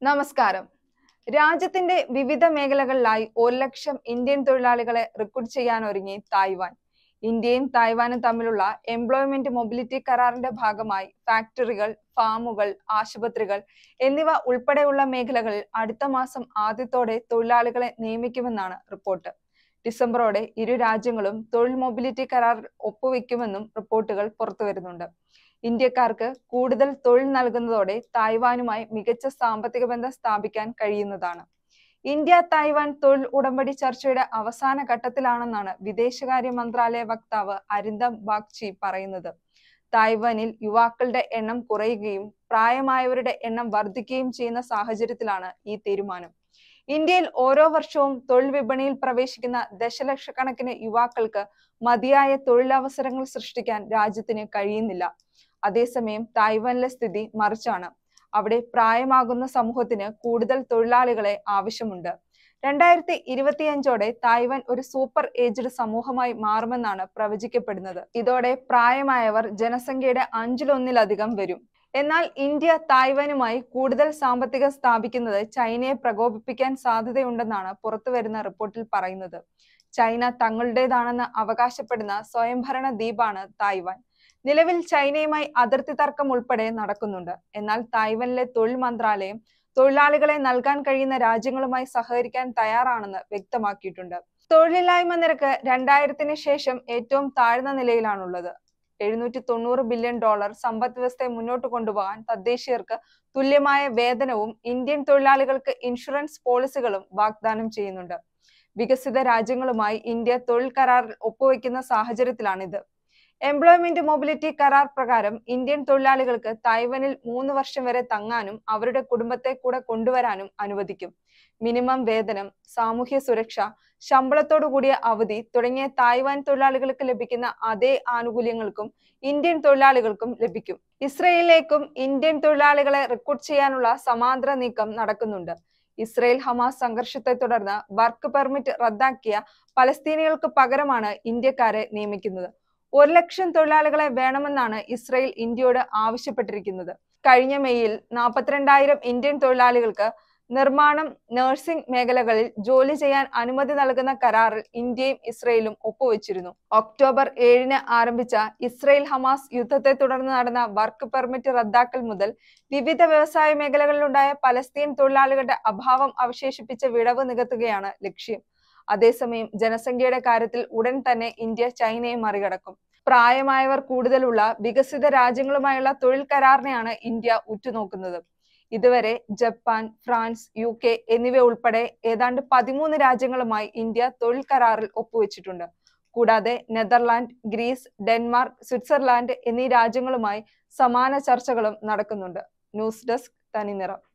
നമസ്കാരം രാജ്യത്തിന്റെ വിവിധ മേഖലകളിലായി ഒരു ലക്ഷം ഇന്ത്യൻ തൊഴിലാളികളെ റിക്രൂട്ട് ചെയ്യാൻ ഒരുങ്ങി തായ്വാൻ ഇന്ത്യയും തായ്വാനും തമ്മിലുള്ള എംപ്ലോയ്മെന്റ് മൊബിലിറ്റി കരാറിന്റെ ഭാഗമായി ഫാക്ടറികൾ ഫാമുകൾ ആശുപത്രികൾ എന്നിവ ഉൾപ്പെടെയുള്ള മേഖലകളിൽ അടുത്ത മാസം ആദ്യത്തോടെ തൊഴിലാളികളെ നിയമിക്കുമെന്നാണ് റിപ്പോർട്ട് ഡിസംബറോടെ ഇരു രാജ്യങ്ങളും തൊഴിൽ മൊബിലിറ്റി കരാർ ഒപ്പുവെക്കുമെന്നും റിപ്പോർട്ടുകൾ പുറത്തുവരുന്നുണ്ട് ഇന്ത്യക്കാർക്ക് കൂടുതൽ തൊഴിൽ നൽകുന്നതോടെ തായ്വാനുമായി മികച്ച സാമ്പത്തിക ബന്ധം സ്ഥാപിക്കാൻ കഴിയുന്നതാണ് ഇന്ത്യ തായ്വാൻ തൊഴിൽ ഉടമ്പടി ചർച്ചയുടെ അവസാന ഘട്ടത്തിലാണെന്നാണ് വിദേശകാര്യ മന്ത്രാലയ വക്താവ് അരിന്ദം ബാഗ്ചി പറയുന്നത് തായ്വാനിൽ യുവാക്കളുടെ എണ്ണം കുറയുകയും പ്രായമായവരുടെ എണ്ണം വർദ്ധിക്കുകയും ചെയ്യുന്ന സാഹചര്യത്തിലാണ് ഈ തീരുമാനം ഇന്ത്യയിൽ ഓരോ വർഷവും തൊഴിൽ വിപണിയിൽ പ്രവേശിക്കുന്ന ദശലക്ഷക്കണക്കിന് യുവാക്കൾക്ക് മതിയായ തൊഴിലവസരങ്ങൾ സൃഷ്ടിക്കാൻ രാജ്യത്തിന് കഴിയുന്നില്ല അതേസമയം തായ്വാനിലെ സ്ഥിതി മറിച്ചാണ് അവിടെ പ്രായമാകുന്ന സമൂഹത്തിന് കൂടുതൽ തൊഴിലാളികളെ ആവശ്യമുണ്ട് രണ്ടായിരത്തി ഇരുപത്തിയഞ്ചോടെ തായ്വാൻ ഒരു സൂപ്പർ ഏജ്ഡ് സമൂഹമായി മാറുമെന്നാണ് പ്രവചിക്കപ്പെടുന്നത് ഇതോടെ പ്രായമായവർ ജനസംഖ്യയുടെ അഞ്ചിലൊന്നിലധികം വരും എന്നാൽ ഇന്ത്യ തായ്വാനുമായി കൂടുതൽ സാമ്പത്തികം സ്ഥാപിക്കുന്നത് ചൈനയെ പ്രകോപിപ്പിക്കാൻ സാധ്യതയുണ്ടെന്നാണ് പുറത്തുവരുന്ന റിപ്പോർട്ടിൽ പറയുന്നത് ചൈന തങ്ങളുടേതാണെന്ന് അവകാശപ്പെടുന്ന സ്വയംഭരണ ദ്വീപാണ് തായ്വാൻ നിലവിൽ ചൈനയുമായി അതിർത്തി തർക്കം ഉൾപ്പെടെ നടക്കുന്നുണ്ട് എന്നാൽ തായ്വാനിലെ തൊഴിൽ മന്ത്രാലയം തൊഴിലാളികളെ നൽകാൻ കഴിയുന്ന രാജ്യങ്ങളുമായി സഹകരിക്കാൻ തയ്യാറാണെന്ന് വ്യക്തമാക്കിയിട്ടുണ്ട് തൊഴിലില്ലായ്മ നിരക്ക് രണ്ടായിരത്തിന് ശേഷം ഏറ്റവും താഴ്ന്ന നിലയിലാണുള്ളത് എഴുന്നൂറ്റി തൊണ്ണൂറ് ബില്യൺ ഡോളർ സമ്പദ് വ്യവസ്ഥയെ മുന്നോട്ട് കൊണ്ടുപോകാൻ തദ്ദേശീയർക്ക് തുല്യമായ വേതനവും ഇന്ത്യൻ തൊഴിലാളികൾക്ക് ഇൻഷുറൻസ് പോളിസികളും വാഗ്ദാനം ചെയ്യുന്നുണ്ട് വികസിത രാജ്യങ്ങളുമായി ഇന്ത്യ തൊഴിൽ കരാറിൽ ഒപ്പുവെക്കുന്ന സാഹചര്യത്തിലാണിത് എംപ്ലോയ്മെന്റ് മൊബിലിറ്റി കരാർ പ്രകാരം ഇന്ത്യൻ തൊഴിലാളികൾക്ക് തായ്വാനിൽ മൂന്ന് വർഷം വരെ തങ്ങാനും അവരുടെ കുടുംബത്തെ കൂടെ കൊണ്ടുവരാനും അനുവദിക്കും മിനിമം വേതനം സാമൂഹ്യ സുരക്ഷ ശമ്പളത്തോടു കൂടിയ അവധി തുടങ്ങിയ തായ്വാൻ തൊഴിലാളികൾക്ക് ലഭിക്കുന്ന അതേ ആനുകൂല്യങ്ങൾക്കും ഇന്ത്യൻ തൊഴിലാളികൾക്കും ലഭിക്കും ഇസ്രയേലിലേക്കും ഇന്ത്യൻ തൊഴിലാളികളെ റിക്രൂട്ട് ചെയ്യാനുള്ള സമാന്തര നീക്കം നടക്കുന്നുണ്ട് ഇസ്രയേൽ ഹമാസ് സംഘർഷത്തെ തുടർന്ന് വർക്ക് പെർമിറ്റ് റദ്ദാക്കിയ പലസ്തീനികൾക്ക് പകരമാണ് ഇന്ത്യക്കാരെ നിയമിക്കുന്നത് ഒരു ലക്ഷം തൊഴിലാളികളെ വേണമെന്നാണ് ഇസ്രയേൽ ഇന്ത്യയോട് ആവശ്യപ്പെട്ടിരിക്കുന്നത് കഴിഞ്ഞ മെയ്യിൽ നാൽപ്പത്തിരണ്ടായിരം ഇന്ത്യൻ തൊഴിലാളികൾക്ക് നിർമ്മാണം നഴ്സിംഗ് മേഖലകളിൽ ജോലി ചെയ്യാൻ അനുമതി നൽകുന്ന കരാറിൽ ഇന്ത്യയും ഇസ്രയേലും ഒപ്പുവെച്ചിരുന്നു ഒക്ടോബർ ഏഴിന് ആരംഭിച്ച ഇസ്രയേൽ ഹമാസ് യുദ്ധത്തെ തുടർന്ന് നടന്ന വർക്ക് പെർമിറ്റ് റദ്ദാക്കൽ മുതൽ വിവിധ വ്യവസായ മേഖലകളിലുണ്ടായ പലസ്തീൻ തൊഴിലാളികളുടെ അഭാവം അവശേഷിപ്പിച്ച വിടവ് നികത്തുകയാണ് ലക്ഷ്യം അതേസമയം ജനസംഖ്യയുടെ കാര്യത്തിൽ ഉടൻ തന്നെ ഇന്ത്യ ചൈനയെ മറികടക്കും പ്രായമായവർ കൂടുതലുള്ള വികസിത രാജ്യങ്ങളുമായുള്ള തൊഴിൽ കരാറിനെയാണ് ഇന്ത്യ ഉറ്റുനോക്കുന്നത് ഇതുവരെ ജപ്പാൻ ഫ്രാൻസ് യു കെ എന്നിവ ഉൾപ്പെടെ ഏതാണ്ട് പതിമൂന്ന് രാജ്യങ്ങളുമായി ഇന്ത്യ തൊഴിൽ കരാറിൽ ഒപ്പുവെച്ചിട്ടുണ്ട് കൂടാതെ നെതർലാൻഡ് ഗ്രീസ് ഡെൻമാർക്ക് സ്വിറ്റ്സർലാൻഡ് എന്നീ രാജ്യങ്ങളുമായി സമാന ചർച്ചകളും നടക്കുന്നുണ്ട് ന്യൂസ് ഡെസ്ക് തനിനിറം